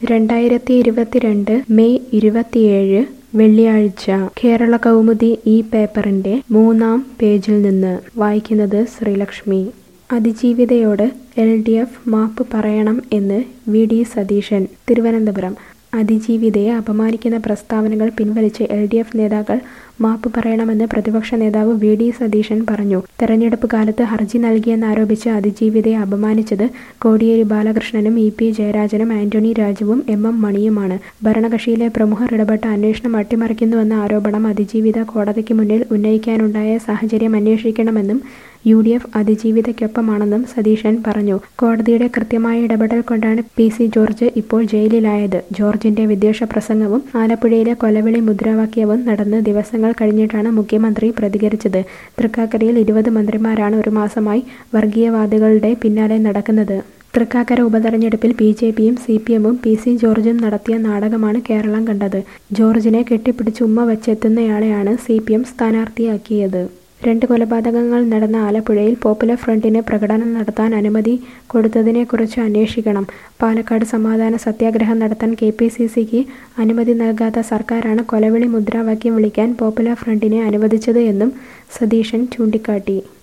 രണ്ടായിരത്തി ഇരുപത്തിരണ്ട് മെയ് ഇരുപത്തിയേഴ് വെള്ളിയാഴ്ച കേരള കൗമുദി ഈ പേപ്പറിന്റെ മൂന്നാം പേജിൽ നിന്ന് വായിക്കുന്നത് ശ്രീലക്ഷ്മി അതിജീവിതയോട് എൽ ഡി എഫ് മാപ്പ് പറയണം എന്ന് വി ഡി സതീശൻ തിരുവനന്തപുരം അതിജീവിതയെ അപമാനിക്കുന്ന പ്രസ്താവനകൾ പിൻവലിച്ച് എൽ ഡി എഫ് നേതാക്കൾ മാപ്പ് പറയണമെന്ന് പ്രതിപക്ഷ നേതാവ് വി ഡി സതീശൻ പറഞ്ഞു തെരഞ്ഞെടുപ്പ് കാലത്ത് ഹർജി നൽകിയെന്നാരോപിച്ച് അതിജീവിതയെ അപമാനിച്ചത് കോടിയേരി ബാലകൃഷ്ണനും ഇ പി ജയരാജനും ആന്റണി രാജുവും എം എം മണിയുമാണ് ഭരണകക്ഷിയിലെ പ്രമുഖർ ഇടപെട്ട അന്വേഷണം അട്ടിമറിക്കുന്നുവെന്ന ആരോപണം അതിജീവിത കോടതിക്ക് മുന്നിൽ ഉന്നയിക്കാനുണ്ടായ സാഹചര്യം അന്വേഷിക്കണമെന്നും യു ഡി എഫ് അതിജീവിതയ്ക്കൊപ്പമാണെന്നും സതീശൻ പറഞ്ഞു കോടതിയുടെ കൃത്യമായ ഇടപെടൽ കൊണ്ടാണ് പി സി ജോർജ് ഇപ്പോൾ ജയിലിലായത് ജോർജിന്റെ വിദ്വേഷ പ്രസംഗവും ആലപ്പുഴയിലെ കൊലവിളി മുദ്രാവാക്യവും നടന്ന് ദിവസങ്ങൾ കഴിഞ്ഞിട്ടാണ് മുഖ്യമന്ത്രി പ്രതികരിച്ചത് തൃക്കാക്കരയിൽ ഇരുപത് മന്ത്രിമാരാണ് ഒരു മാസമായി വർഗീയവാദികളുടെ പിന്നാലെ നടക്കുന്നത് തൃക്കാക്കര ഉപതെരഞ്ഞെടുപ്പിൽ ബി ജെ പിയും സി പി എമ്മും പി സി ജോർജും നടത്തിയ നാടകമാണ് കേരളം കണ്ടത് ജോർജിനെ കെട്ടിപ്പിടിച്ച് ഉമ്മ വച്ചെത്തുന്നയാളെയാണ് സി പി എം സ്ഥാനാർത്ഥിയാക്കിയത് രണ്ട് കൊലപാതകങ്ങൾ നടന്ന ആലപ്പുഴയിൽ പോപ്പുലർ ഫ്രണ്ടിന് പ്രകടനം നടത്താൻ അനുമതി കൊടുത്തതിനെക്കുറിച്ച് അന്വേഷിക്കണം പാലക്കാട് സമാധാന സത്യാഗ്രഹം നടത്താൻ കെ പി സി സിക്ക് അനുമതി നൽകാത്ത സർക്കാരാണ് കൊലവിളി മുദ്രാവാക്യം വിളിക്കാൻ പോപ്പുലർ ഫ്രണ്ടിനെ അനുവദിച്ചത് എന്നും സതീശൻ ചൂണ്ടിക്കാട്ടി